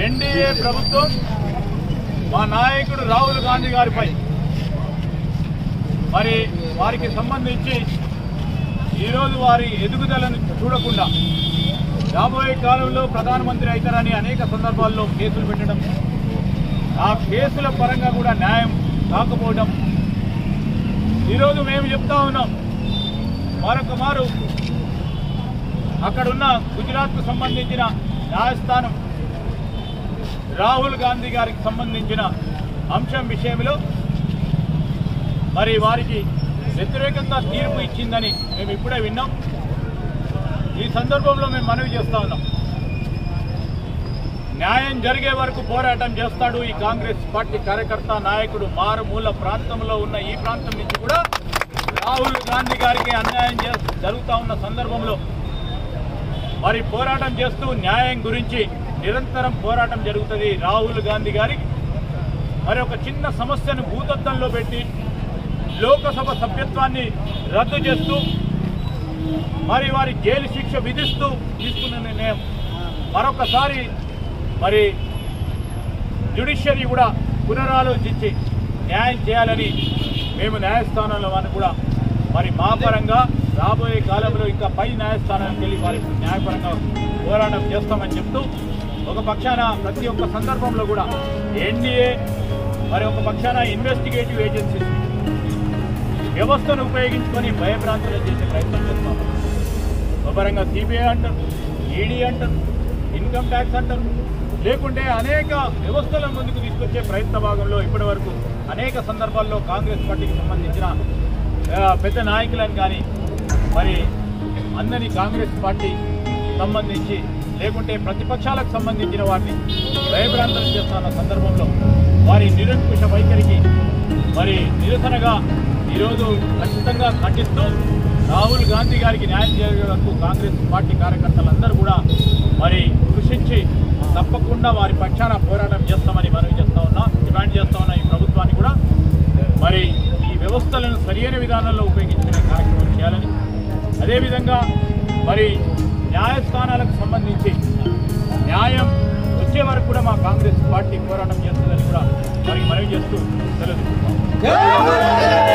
NDA ప్రభుత్వం మా నాయకుడు రాహుల్ గాంధీ గారిపై మరి వారికి సంబంధించి ఈరోజు వారి ఎదుగుదలను చూడకుండా రాబోయే కాలంలో ప్రధానమంత్రి అవుతారని అనేక సందర్భాల్లో కేసులు పెట్టడం ఆ కేసుల పరంగా కూడా న్యాయం కాకపోవడం ఈరోజు మేము చెప్తా ఉన్నాం మరొక మారు అక్కడున్న గుజరాత్కు సంబంధించిన న్యాయస్థానం రాహుల్ గాంధీ గారికి సంబంధించిన అంశం విషయంలో మరి వారికి వ్యతిరేకంగా తీర్పు ఇచ్చిందని మేము ఇప్పుడే విన్నాం ఈ సందర్భంలో మేము మనవి చేస్తా ఉన్నాం న్యాయం జరిగే వరకు పోరాటం చేస్తాడు ఈ కాంగ్రెస్ పార్టీ కార్యకర్త నాయకుడు మారుమూల ప్రాంతంలో ఉన్న ఈ ప్రాంతం నుంచి కూడా రాహుల్ గాంధీ గారికి అన్యాయం చే జరుగుతూ ఉన్న సందర్భంలో మరి పోరాటం చేస్తూ న్యాయం గురించి నిరంతరం పోరాటం జరుగుతుంది రాహుల్ గాంధీ గారికి మరి ఒక చిన్న సమస్యను భూతత్వంలో పెట్టి లోకసభ సభ్యత్వాన్ని రద్దు చేస్తూ మరి వారి జైలు శిక్ష విధిస్తూ తీసుకున్న నిర్ణయం మరొకసారి మరి జ్యుడిషియరీ కూడా పునరాలోచించి న్యాయం చేయాలని మేము న్యాయస్థానాల వారిని కూడా మరి మా పరంగా రాబోయే కాలంలో ఇంకా పై న్యాయస్థానానికి వెళ్ళి వారి న్యాయపరంగా పోరాటం చేస్తామని చెప్తూ ఒక పక్షాన ప్రతి ఒక్క సందర్భంలో కూడా ఎన్డీఏ మరి ఒక పక్షాన ఇన్వెస్టిగేటివ్ ఏజెన్సీస్ వ్యవస్థను ఉపయోగించుకొని భయభ్రాంతులు చేసే ప్రయత్నం చేస్తాం శుభ్రంగా సిబిఐ అంటారు ఈడీ అంటారు ఇన్కమ్ ట్యాక్స్ అంటారు లేకుంటే అనేక వ్యవస్థల ముందుకు తీసుకొచ్చే ప్రయత్న భాగంలో ఇప్పటి వరకు అనేక సందర్భాల్లో కాంగ్రెస్ పార్టీకి సంబంధించిన ఆ, పెద్ద నాయకులను కానీ మరి అందరి కాంగ్రెస్ పార్టీ సంబంధించి లేకుంటే ప్రతిపక్షాలకు సంబంధించిన వారిని భయభ్రాంతులు చేస్తున్న సందర్భంలో వారి నిరంకుశ వైఖరికి మరి నిరసనగా ఈరోజు ఖచ్చితంగా ఖండిస్తూ రాహుల్ గాంధీ గారికి న్యాయం జరిగే వరకు కాంగ్రెస్ పార్టీ కార్యకర్తలందరూ కూడా మరి కృషించి తప్పకుండా వారి పక్షాన పోరాటం చేస్తామని మనవి చేస్తా ఉన్నా డిమాండ్ చేస్తా ఉన్నా ఈ ప్రభుత్వాన్ని కూడా మరి ఈ వ్యవస్థలను సరియైన విధానంలో ఉపయోగించుకునే కార్యక్రమం చేయాలని అదేవిధంగా మరి న్యాయస్థానాలకు సంబంధించి న్యాయం వచ్చే వరకు కూడా మా కాంగ్రెస్ పార్టీ పోరాటం చేస్తుందని కూడా వారికి మనవి చేస్తూ సెలవు తీసుకుంటాం.